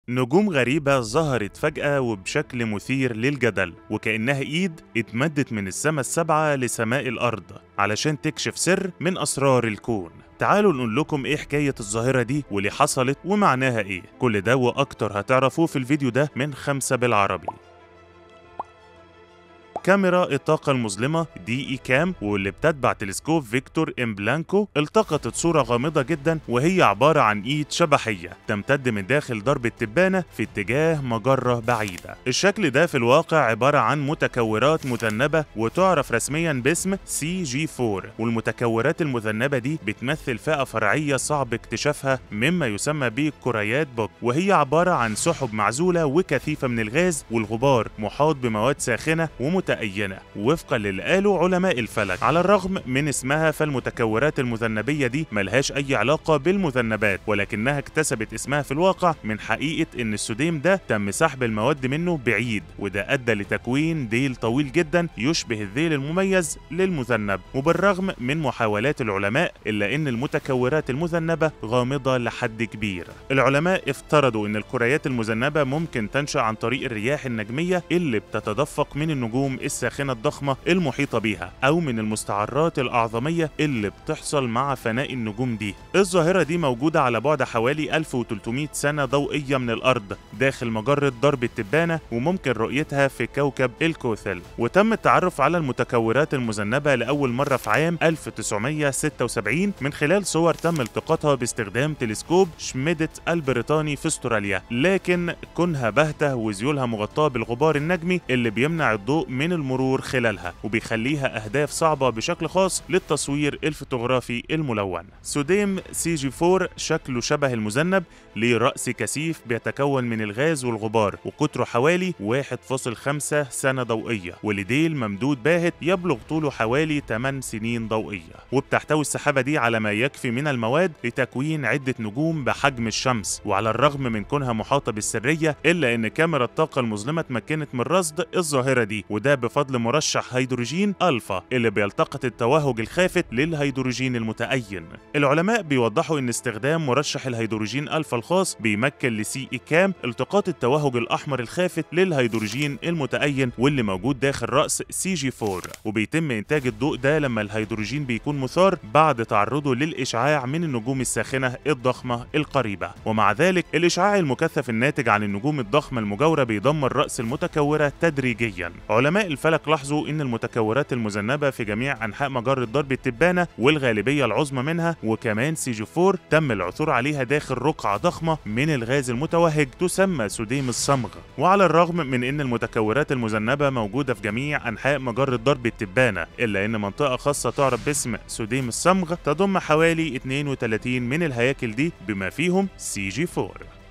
نجوم غريبة ظهرت فجأة وبشكل مثير للجدل وكأنها إيد اتمدت من السماء السبعة لسماء الأرض علشان تكشف سر من أسرار الكون تعالوا نقول لكم ايه حكاية الظاهرة دي وليه حصلت ومعناها ايه كل ده وأكتر هتعرفوه في الفيديو ده من خمسة بالعربي كاميرا الطاقة المظلمة دي اي كام واللي بتتبع تلسكوب فيكتور ام بلانكو التقطت صورة غامضة جدا وهي عبارة عن ايد شبحية تمتد من داخل درب التبانة في اتجاه مجرة بعيدة الشكل ده في الواقع عبارة عن متكورات مذنبة وتعرف رسميا باسم سي جي 4 والمتكورات المذنبة دي بتمثل فئة فرعية صعب اكتشافها مما يسمى بكريات بوك وهي عبارة عن سحب معزولة وكثيفة من الغاز والغبار محاط بمواد ساخنة ومت متأينة وفقا للي قاله علماء الفلك على الرغم من اسمها فالمتكورات المذنبية دي ملهاش أي علاقة بالمذنبات ولكنها اكتسبت اسمها في الواقع من حقيقة إن السوديم ده تم سحب المواد منه بعيد وده أدى لتكوين ديل طويل جدا يشبه الذيل المميز للمذنب وبالرغم من محاولات العلماء إلا إن المتكورات المذنبة غامضة لحد كبير العلماء افترضوا إن الكريات المذنبة ممكن تنشأ عن طريق الرياح النجمية اللي بتتدفق من النجوم الساخنة الضخمة المحيطة بيها أو من المستعرات الأعظمية اللي بتحصل مع فناء النجوم دي الظاهرة دي موجودة على بعد حوالي 1300 سنة ضوئية من الأرض داخل مجرة درب التبانة وممكن رؤيتها في كوكب الكوثل وتم التعرف على المتكورات المذنبة لأول مرة في عام 1976 من خلال صور تم التقاطها باستخدام تلسكوب شميدت البريطاني في استراليا لكن كونها باهتة وزيولها مغطاة بالغبار النجمي اللي بيمنع الضوء من المرور خلالها وبيخليها أهداف صعبة بشكل خاص للتصوير الفوتوغرافي الملون سوديم سي جي 4 شكله شبه المذنب ليه رأس كثيف بيتكون من الغاز والغبار وقطره حوالي 1.5 سنة ضوئية ولديل ممدود باهت يبلغ طوله حوالي 8 سنين ضوئية وبتحتوي السحابة دي على ما يكفي من المواد لتكوين عدة نجوم بحجم الشمس وعلى الرغم من كونها محاطة بالسرية إلا إن كاميرا الطاقة المظلمة اتمكنت من رصد الظاهرة دي وده بفضل مرشح هيدروجين ألفا اللي بيلتقط التوهج الخافت للهيدروجين المتأين العلماء بيوضحوا إن استخدام مرشح الهيدروجين ألفا الخاص بيمكن لسي إي كام التقاط التوهج الأحمر الخافت للهيدروجين المتأين واللي موجود داخل رأس سي جي 4 وبيتم إنتاج الضوء ده لما الهيدروجين بيكون مثار بعد تعرضه للإشعاع من النجوم الساخنة الضخمة القريبة ومع ذلك الإشعاع المكثف الناتج عن النجوم الضخمة المجاورة بيدمر رأس المتكورة تدريجيا علماء الفلك لاحظوا ان المتكورات المذنبه في جميع انحاء مجره درب التبانه والغالبيه العظمى منها وكمان سي جي 4 تم العثور عليها داخل رقعه ضخمه من الغاز المتوهج تسمى سوديم الصمغ وعلى الرغم من ان المتكورات المذنبه موجوده في جميع انحاء مجره درب التبانه الا ان منطقه خاصه تعرف باسم سوديم الصمغ تضم حوالي 32 من الهياكل دي بما فيهم سي جي 4